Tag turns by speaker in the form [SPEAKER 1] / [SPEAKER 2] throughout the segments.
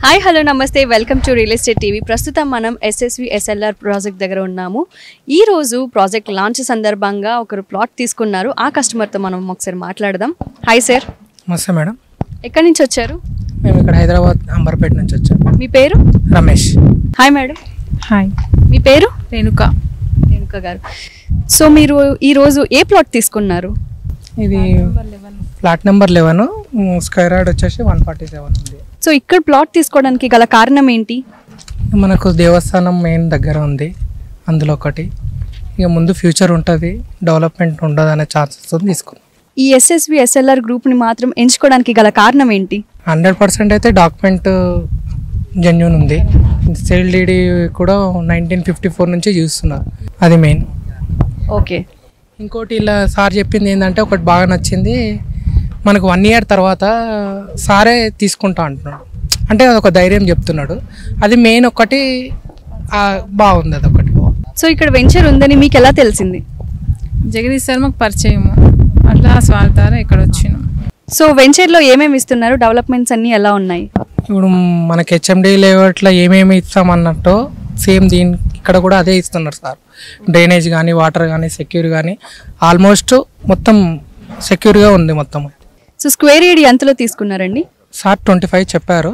[SPEAKER 1] Hi hello నమస్తే welcome to real estate TV ప్రస్తుతం మనం ఎస్ఎస్వి ఎస్ఎల్ఆర్ ప్రాజెక్ట్ దగ్గర ఉన్నాము ఈ రోజు ప్రాజెక్ట్ లాంచ్ సందర్భంగా ఒకరు ప్లాట్ తీసుకున్నారు ఆ కస్టమర్తో మనం ఒకసారి మాట్లాడదాం హాయ్ సార్
[SPEAKER 2] నమస్తే మేడం
[SPEAKER 1] ఎక్కడి నుంచి వచ్చారు
[SPEAKER 2] మేము ఇక్కడ హైదరాబాద్ అంబర్పేట నుంచి వచ్చాం
[SPEAKER 1] మీ పేరు
[SPEAKER 2] రమేష్
[SPEAKER 1] హాయ్ మేడం
[SPEAKER 3] హాయ్
[SPEAKER 1] మీ పేరు
[SPEAKER 3] రేణుక
[SPEAKER 1] రేణుక గారు సో మీరు ఈ రోజు ఏ ప్లాట్ తీసుకున్నారు
[SPEAKER 2] ఇది flat number eleven square yard వచ్చేసి వన్ ఫార్టీ సెవెన్ ఉంది
[SPEAKER 1] సో ఇక్కడ ప్లాట్ తీసుకోవడానికి గల కారణం ఏంటి
[SPEAKER 2] మనకు దేవస్థానం మెయిన్ దగ్గర ఉంది అందులో ఒకటి ఇక ముందు ఫ్యూచర్ ఉంటుంది డెవలప్మెంట్ ఉండదు అనే ఛాన్సెస్ తీసుకున్నాం
[SPEAKER 1] ఈ ఎస్ఎస్వి ఎస్ఎల్ఆర్ గ్రూప్ని మాత్రం ఎంచుకోవడానికి గల కారణం ఏంటి
[SPEAKER 2] హండ్రెడ్ పర్సెంట్ అయితే డాక్యుమెంట్ జెన్యున్ ఉంది సేల్ డీడీ కూడా నైన్టీన్ ఫిఫ్టీ ఫోర్ నుంచి చూస్తున్నారు అది మెయిన్
[SPEAKER 1] ఓకే
[SPEAKER 2] ఇంకోటి ఇలా సార్ చెప్పింది ఏంటంటే ఒకటి బాగా నచ్చింది మనకు వన్ ఇయర్ తర్వాత సారే తీసుకుంటా అంటున్నాడు అంటే అదొక ధైర్యం చెప్తున్నాడు అది మెయిన్ ఒకటి ఆ, బాగుంది అదొకటి
[SPEAKER 1] సో ఇక్కడ వెంచర్ ఉందని మీకు ఎలా తెలిసింది
[SPEAKER 3] జగదీష్ సార్ మాకు పరిచయము అట్లా స్వార్థారా ఇక్కడ వచ్చినాం
[SPEAKER 1] సో వెంచర్లో ఏమేమి ఇస్తున్నారు డెవలప్మెంట్స్ అన్నీ ఎలా ఉన్నాయి
[SPEAKER 2] ఇప్పుడు మనకి హెచ్ఎండి లేఅవుట్లో ఏమేమి ఇస్తామన్నట్టు సేమ్ దీని ఇక్కడ కూడా అదే ఇస్తున్నారు సార్ డ్రైనేజ్ కానీ వాటర్ కానీ సెక్యూర్ కానీ ఆల్మోస్ట్ మొత్తం సెక్యూర్గా ఉంది మొత్తం
[SPEAKER 1] సో స్క్వేర్ ఏడి ఎంతలో తీసుకున్నారండి
[SPEAKER 2] సార్ ట్వంటీ ఫైవ్ చెప్పారు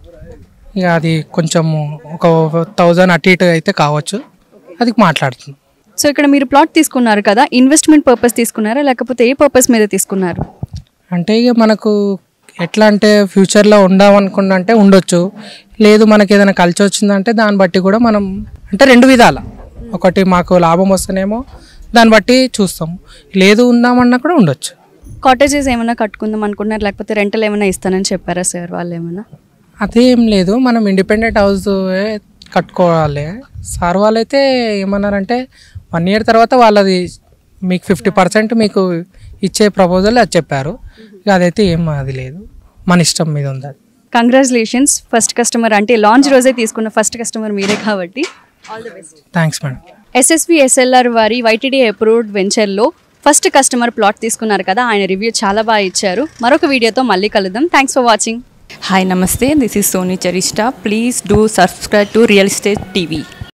[SPEAKER 2] ఇక అది కొంచెం ఒక థౌజండ్ అటు ఇటు అయితే కావచ్చు అది మాట్లాడుతున్నాం
[SPEAKER 1] సో ఇక్కడ మీరు ప్లాట్ తీసుకున్నారు కదా ఇన్వెస్ట్మెంట్ పర్పస్ తీసుకున్నారా లేకపోతే ఏ పర్పస్ మీద తీసుకున్నారు
[SPEAKER 2] అంటే ఇక మనకు ఎట్లా అంటే ఫ్యూచర్లో ఉండామనుకున్నా అంటే ఉండొచ్చు లేదు మనకి ఏదైనా కలిసి వచ్చిందంటే దాన్ని బట్టి కూడా మనం అంటే రెండు విధాల ఒకటి మాకు లాభం వస్తేనేమో దాన్ని బట్టి చూస్తాం లేదు ఉందామన్నా కూడా ఉండొచ్చు
[SPEAKER 1] కాటేజెస్ ఏమైనా కట్టుకుందాం అనుకున్నారు లేకపోతే రెంటల్ ఏమైనా ఇస్తానని చెప్పారా సార్ వాళ్ళు ఏమైనా
[SPEAKER 2] అదేం లేదు మనం ఇండిపెండెంట్ హౌస్ కట్టుకోవాలి సార్ వాళ్ళైతే ఏమన్నారంటే వన్ ఇయర్ తర్వాత వాళ్ళది మీకు ఫిఫ్టీ పర్సెంట్ మీకు ఇచ్చే ప్రపోజల్ అది చెప్పారు ఇక అదైతే ఏం అది లేదు మన ఇష్టం మీద ఉంది అది
[SPEAKER 1] కంగ్రాచులేషన్స్ ఫస్ట్ కస్టమర్ అంటే లాంచ్ రోజే తీసుకున్న ఫస్ట్ కస్టమర్ మీరే కాబట్టి all the best
[SPEAKER 2] thanks madam
[SPEAKER 1] SSV SLR వారి వైటీడీ అప్రూవ్డ్ వెంచర్లో ఫస్ట్ కస్టమర్ ప్లాట్ తీసుకున్నారు కదా ఆయన రివ్యూ చాలా బాగా ఇచ్చారు మరొక వీడియోతో మళ్ళీ కలుద్దాం thanks for watching
[SPEAKER 4] Hi, Namaste. This is Soni Charishta. Please do subscribe to Real Estate TV.